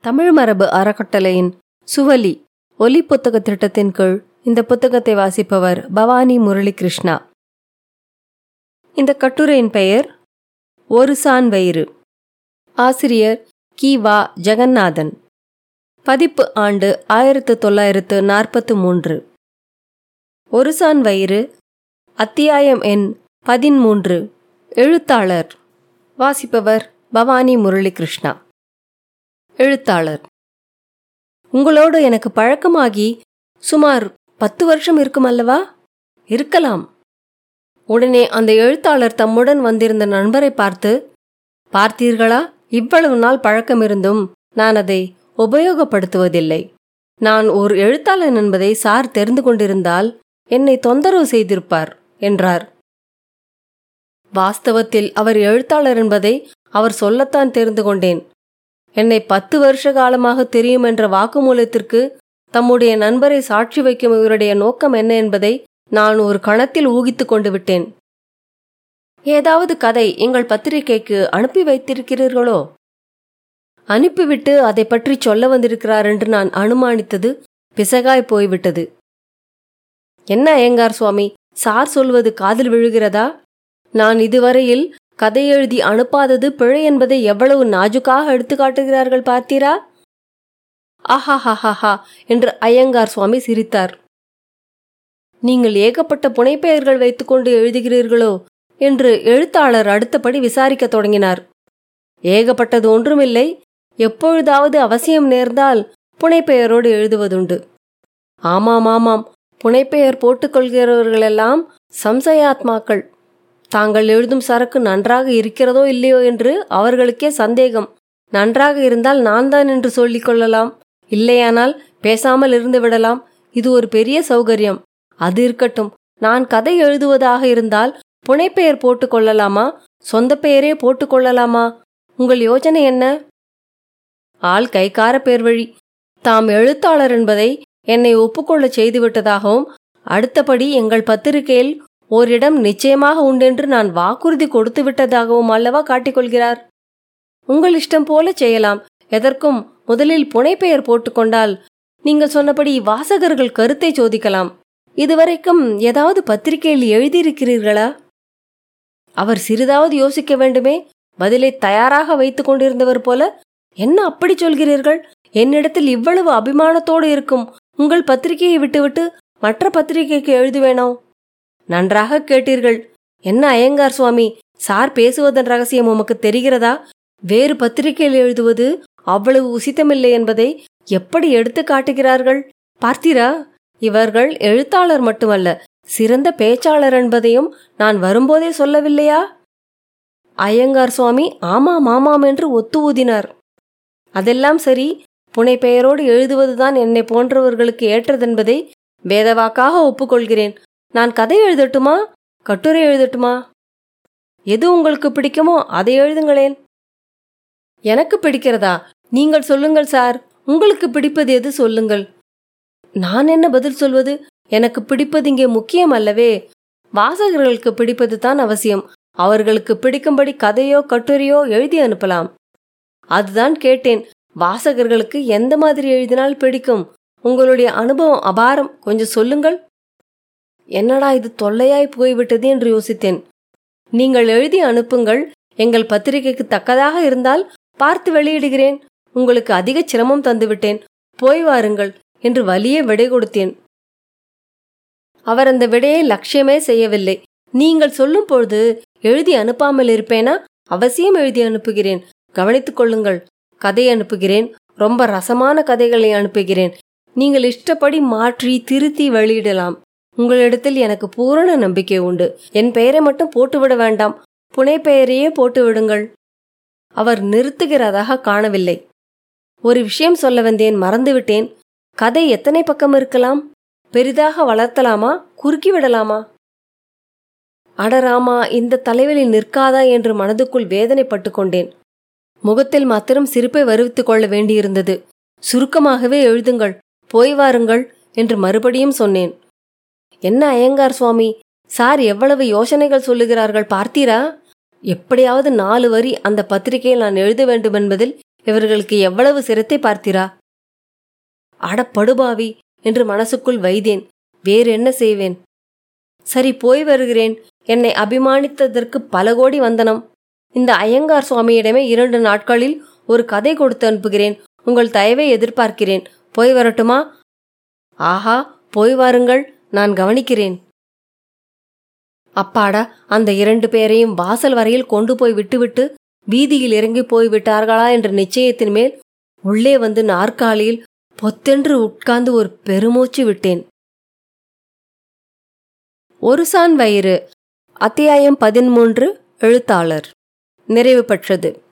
தமிழ் மரபு அறக்கட்டளையின் சுவலி ஒலி புத்தக திட்டத்தின் கீழ் இந்த புத்தகத்தை வாசிப்பவர் பவானி முரளி கிருஷ்ணா இந்த கட்டுரையின் பெயர் ஒரு சான் வயிறு ஆசிரியர் கி வா ஜெகநாதன் பதிப்பு ஆண்டு ஆயிரத்து தொள்ளாயிரத்து நாற்பத்து மூன்று ஒரு சான் வயிறு அத்தியாயம் எண் பதிமூன்று எழுத்தாளர் வாசிப்பவர் பவானி முரளி கிருஷ்ணா எழுத்தாளர் உங்களோடு எனக்கு பழக்கமாகி சுமார் பத்து வருஷம் இருக்கும் அல்லவா இருக்கலாம் உடனே அந்த எழுத்தாளர் தம்முடன் வந்திருந்த நண்பரை பார்த்து பார்த்தீர்களா இவ்வளவு நாள் பழக்கம் இருந்தும் நான் அதை உபயோகப்படுத்துவதில்லை நான் ஒரு எழுத்தாளன் என்பதை சார் தெரிந்து கொண்டிருந்தால் என்னை தொந்தரவு செய்திருப்பார் என்றார் வாஸ்தவத்தில் அவர் எழுத்தாளர் என்பதை அவர் சொல்லத்தான் தெரிந்து கொண்டேன் என்னை பத்து வருஷ காலமாக தெரியும் என்ற வாக்குமூலத்திற்கு தம்முடைய நண்பரை சாட்சி வைக்கும் இவருடைய நோக்கம் என்ன என்பதை நான் ஒரு கணத்தில் ஊகித்துக் கொண்டு விட்டேன் ஏதாவது கதை எங்கள் பத்திரிகைக்கு அனுப்பி வைத்திருக்கிறீர்களோ அனுப்பிவிட்டு அதை பற்றி சொல்ல வந்திருக்கிறார் என்று நான் அனுமானித்தது பிசகாய் போய்விட்டது என்ன ஐயங்கார் சுவாமி சார் சொல்வது காதில் விழுகிறதா நான் இதுவரையில் கதை எழுதி அனுப்பாதது பிழை என்பதை எவ்வளவு நாஜுக்காக எடுத்து காட்டுகிறார்கள் பார்த்தீரா ஆஹாஹாஹா என்று ஐயங்கார் சுவாமி சிரித்தார் நீங்கள் ஏகப்பட்ட புனைப்பெயர்கள் வைத்துக்கொண்டு எழுதுகிறீர்களோ என்று எழுத்தாளர் அடுத்தபடி விசாரிக்கத் தொடங்கினார் ஏகப்பட்டது ஒன்றுமில்லை எப்பொழுதாவது அவசியம் நேர்ந்தால் புனைப்பெயரோடு எழுதுவதுண்டு ஆமாம் ஆமாம் புனைப்பெயர் போட்டுக்கொள்கிறவர்களெல்லாம் சம்சயாத்மாக்கள் தாங்கள் எழுதும் சரக்கு நன்றாக இருக்கிறதோ இல்லையோ என்று அவர்களுக்கே சந்தேகம் நன்றாக இருந்தால் நான் தான் என்று சொல்லிக் கொள்ளலாம் இல்லையானால் பேசாமல் இருந்து விடலாம் இது ஒரு பெரிய சௌகரியம் அது இருக்கட்டும் நான் கதை எழுதுவதாக இருந்தால் புனைப்பெயர் போட்டுக் கொள்ளலாமா சொந்த பெயரே போட்டுக் கொள்ளலாமா உங்கள் யோசனை என்ன ஆள் கைக்கார பேர் வழி தாம் எழுத்தாளர் என்பதை என்னை ஒப்புக்கொள்ளச் செய்துவிட்டதாகவும் அடுத்தபடி எங்கள் பத்திரிகையில் ஓரிடம் நிச்சயமாக உண்டென்று நான் வாக்குறுதி கொடுத்து விட்டதாகவும் அல்லவா காட்டிக்கொள்கிறார் உங்கள் இஷ்டம் போல செய்யலாம் எதற்கும் முதலில் புனைப்பெயர் போட்டுக்கொண்டால் நீங்கள் சொன்னபடி வாசகர்கள் கருத்தை சோதிக்கலாம் இதுவரைக்கும் ஏதாவது பத்திரிகையில் எழுதியிருக்கிறீர்களா அவர் சிறிதாவது யோசிக்க வேண்டுமே பதிலை தயாராக வைத்துக் கொண்டிருந்தவர் போல என்ன அப்படி சொல்கிறீர்கள் என்னிடத்தில் இவ்வளவு அபிமானத்தோடு இருக்கும் உங்கள் பத்திரிகையை விட்டுவிட்டு மற்ற பத்திரிகைக்கு எழுதுவேனோ நன்றாக கேட்டீர்கள் என்ன ஐயங்கார் சுவாமி சார் பேசுவதன் ரகசியம் உமக்கு தெரிகிறதா வேறு பத்திரிகையில் எழுதுவது அவ்வளவு உசித்தமில்லை என்பதை எப்படி எடுத்து காட்டுகிறார்கள் பார்த்தீரா இவர்கள் எழுத்தாளர் மட்டுமல்ல சிறந்த பேச்சாளர் என்பதையும் நான் வரும்போதே சொல்லவில்லையா ஐயங்கார் சுவாமி ஆமாம் ஆமாம் என்று ஒத்து ஊதினார் அதெல்லாம் சரி புனைப்பெயரோடு எழுதுவதுதான் என்னை போன்றவர்களுக்கு ஏற்றதென்பதை வேதவாக்காக ஒப்புக்கொள்கிறேன் நான் கதை எழுதட்டுமா கட்டுரை எழுதட்டுமா எது உங்களுக்கு பிடிக்குமோ அதை எழுதுங்களேன் எனக்கு பிடிக்கிறதா நீங்கள் சொல்லுங்கள் சார் உங்களுக்கு பிடிப்பது எது சொல்லுங்கள் நான் என்ன பதில் சொல்வது எனக்கு பிடிப்பது இங்கே முக்கியம் அல்லவே வாசகர்களுக்கு பிடிப்பது தான் அவசியம் அவர்களுக்கு பிடிக்கும்படி கதையோ கட்டுரையோ எழுதி அனுப்பலாம் அதுதான் கேட்டேன் வாசகர்களுக்கு எந்த மாதிரி எழுதினால் பிடிக்கும் உங்களுடைய அனுபவம் அபாரம் கொஞ்சம் சொல்லுங்கள் என்னடா இது தொல்லையாய் போய்விட்டது என்று யோசித்தேன் நீங்கள் எழுதி அனுப்புங்கள் எங்கள் பத்திரிகைக்கு தக்கதாக இருந்தால் பார்த்து வெளியிடுகிறேன் உங்களுக்கு அதிக சிரமம் தந்துவிட்டேன் போய் வாருங்கள் என்று வலிய விடை கொடுத்தேன் அவர் அந்த விடையை லட்சியமே செய்யவில்லை நீங்கள் சொல்லும் பொழுது எழுதி அனுப்பாமல் இருப்பேனா அவசியம் எழுதி அனுப்புகிறேன் கவனித்துக் கொள்ளுங்கள் கதை அனுப்புகிறேன் ரொம்ப ரசமான கதைகளை அனுப்புகிறேன் நீங்கள் இஷ்டப்படி மாற்றி திருத்தி வெளியிடலாம் உங்களிடத்தில் எனக்கு பூரண நம்பிக்கை உண்டு என் பெயரை மட்டும் போட்டுவிட வேண்டாம் புனை பெயரையே போட்டு விடுங்கள் அவர் நிறுத்துகிறதாக காணவில்லை ஒரு விஷயம் சொல்ல வந்தேன் மறந்துவிட்டேன் கதை எத்தனை பக்கம் இருக்கலாம் பெரிதாக வளர்த்தலாமா குறுக்கி விடலாமா அடராமா இந்த தலைவலி நிற்காதா என்று மனதுக்குள் வேதனைப்பட்டு கொண்டேன் முகத்தில் மாத்திரம் சிரிப்பை வருவித்துக் கொள்ள வேண்டியிருந்தது சுருக்கமாகவே எழுதுங்கள் போய் வாருங்கள் என்று மறுபடியும் சொன்னேன் என்ன ஐயங்கார் சுவாமி சார் எவ்வளவு யோசனைகள் சொல்லுகிறார்கள் பார்த்தீரா எப்படியாவது நாலு வரி அந்த பத்திரிகையில் நான் எழுத வேண்டும் என்பதில் இவர்களுக்கு எவ்வளவு சிரத்தை பார்த்தீரா அட படுபாவி என்று மனசுக்குள் வைத்தேன் வேறு என்ன செய்வேன் சரி போய் வருகிறேன் என்னை அபிமானித்ததற்கு பல கோடி வந்தனம் இந்த ஐயங்கார் சுவாமியிடமே இரண்டு நாட்களில் ஒரு கதை கொடுத்து அனுப்புகிறேன் உங்கள் தயவை எதிர்பார்க்கிறேன் போய் வரட்டுமா ஆஹா போய் வாருங்கள் நான் கவனிக்கிறேன் அப்பாடா அந்த இரண்டு பேரையும் வாசல் வரையில் கொண்டு போய் விட்டுவிட்டு வீதியில் இறங்கி போய் விட்டார்களா என்ற நிச்சயத்தின் மேல் உள்ளே வந்து நாற்காலியில் பொத்தென்று உட்கார்ந்து ஒரு பெருமூச்சு விட்டேன் ஒரு சான் வயிறு அத்தியாயம் பதிமூன்று எழுத்தாளர் நிறைவு பெற்றது